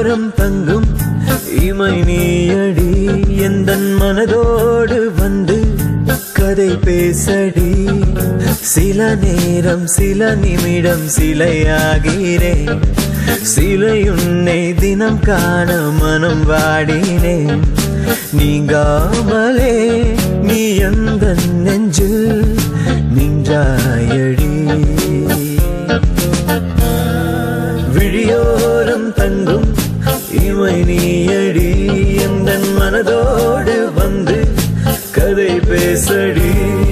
விழியோரம் தங்கும் இமை நீயடி எந்த மனதோடு வந்து கதை பேசடி சில நேரம் சில நிமிடம் சிலையாகிறேன் சிலையுன்னை தினம் காண மனம் வாடினேன் நீங்காமலே நீ எந்த நெஞ்சில் நின்றாயடி விழியோரம் தங்கும் இமை நீயடி எந்த மனதோடு வந்து கதை பேசடி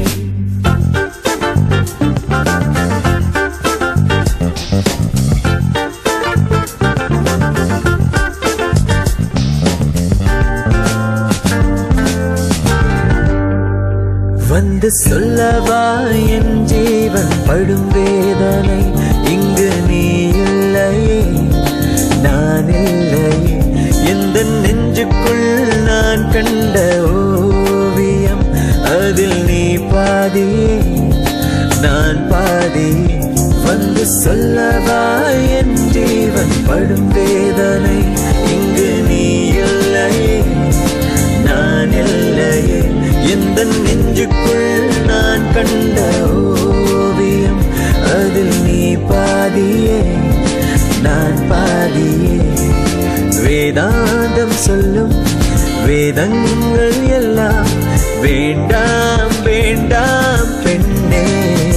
வந்து சொல்லவா என் ஜீவன் படும் வேதனை இங்கு நீ இல்லையே நான் இல்லையே எந்த நெஞ்சுக்குள் நான் கண்ட ஓவியம் அதில் நீ பாதியே நான் பாதியே வந்து சொல்லவா என் ஜீவன் படும் வேதனை இங்கு நீ இல்லையே நான் இல்லையே எந்த நெஞ்சுக்குள் நான் கண்ட ஓவியம் அதில் நீ பாதியே நான் பாதியே வேதாந்தம் சொல்லும் வேதங்கள் எல்லாம் வேண்டாம் வேண்டாம் பெண்ணே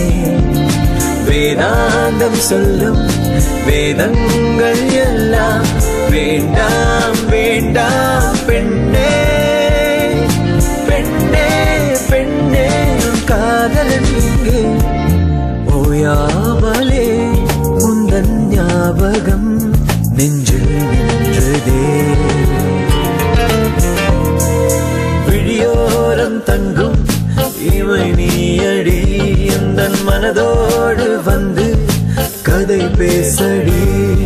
வேதாந்தம் சொல்லும் வேதங்கள் எல்லாம் வேண்டாம் வேண்டாம் பெண்ணே பெண்ணே பெண்ணே உன் காதலன் இங்கே ஓயாமலே உந்தன் ஞாபகம் நெஞ்சில் நின்றதே விழியோரம் தங்கும் இவை நீயடி எந்த மனதோடு வந்து கதை பேசடி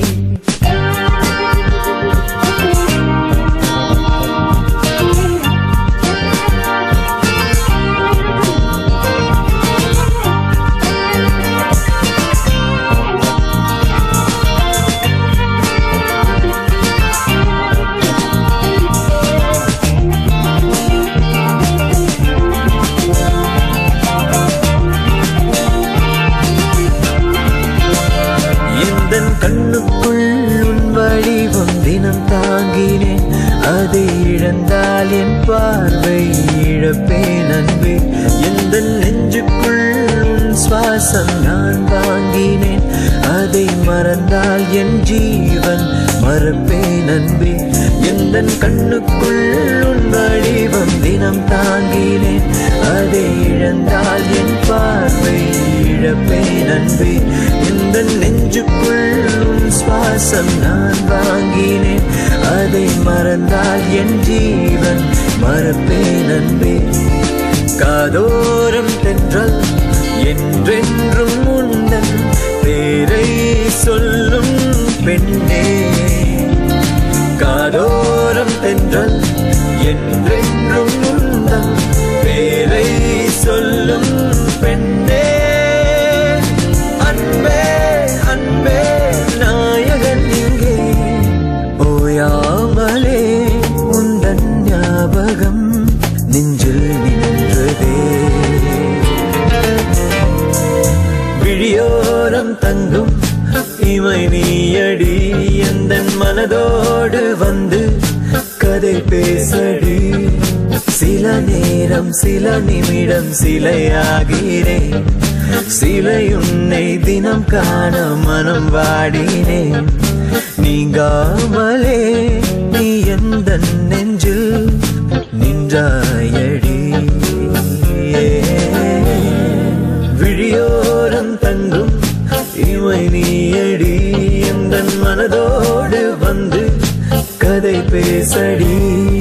எந்தன் கண்ணுக்குள் உன் வடிவம் தினம் தாங்கினேன் அதை இழந்தால் என் பார்வை இழப்பேன் அன்பே எந்த நெஞ்சுக்குள் உன் சுவாசம் நான் வாங்கினேன் அதை மறந்தால் என் ஜீவன் மறப்பேன் அன்பே எந்த கண்ணுக்குள் உன் வடிவம் தினம் தாங்கினேன் அதை இழந்தால் என் பார்வை இழப்பேன் அன்பே எந்த நெஞ்சுக்குள் உன் சுவாசம் நான் வாங்கினேன் அதை மறந்தால் என் ஜீவன் மறப்பேன் அன்பே காதோரம் தென்றல் என்றென்றும் உந்தன் பேரை சொல்லும் பெண்ணே காதோரம் தென்றல் என்றென்றும் உந்தன் பேரை சொல்லும் பெண்ணே அன்பே அன்பே நாயகன் இங்கே ஓயாமலே உந்தன் ஞாபகம் நெஞ்சில் நின்றதே விழியோரம் தங்கும் இமை நீயடி எந்த மனதோடு வந்து கதை பேசடி சில நேரம் சில நிமிடம் சிலையாகிறேன் சிலையுன்னை தினம் காண மனம் வாடினேன் நீங்காமலே நீ எந்த நெஞ்சில் நின்றாயடி விழியோரம் தங்கும் இமை நீயடி எந்த மனதோடு வந்து கதை பேசடி